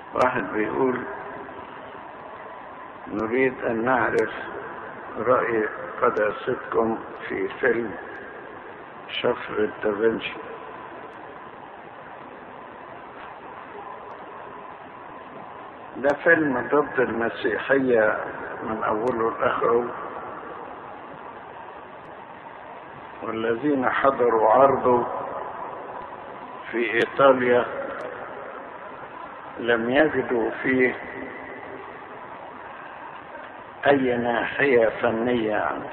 واحد بيقول نريد أن نعرف رأي قداستكم في فيلم شفر دافنشي ده فيلم ضد المسيحية من أوله لآخره والذين حضروا عرضه في إيطاليا لم يجدوا فيه أي ناحية فنية عنه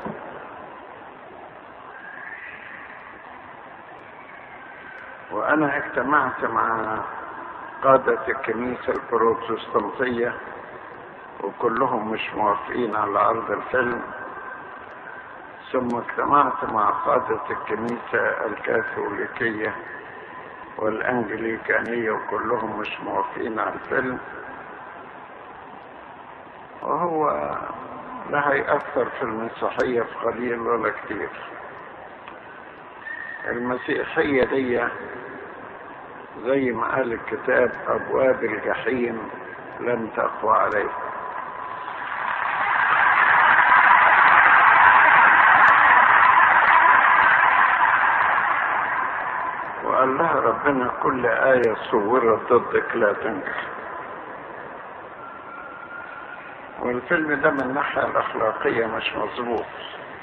وأنا اجتمعت مع قادة الكنيسة البروتستانتية وكلهم مش موافقين على عرض الفيلم ثم اجتمعت مع قادة الكنيسة الكاثوليكية والأنجليكانية وكلهم مش موافقين على الفيلم وهو لا هيأثر في المسيحية في قليل ولا كتير المسيحية دي زي ما قال الكتاب أبواب الجحيم لن تقوى عليه وقال لها ربنا كل آية صورت ضدك لا تنجح والفيلم ده من الناحية الأخلاقية مش مظبوط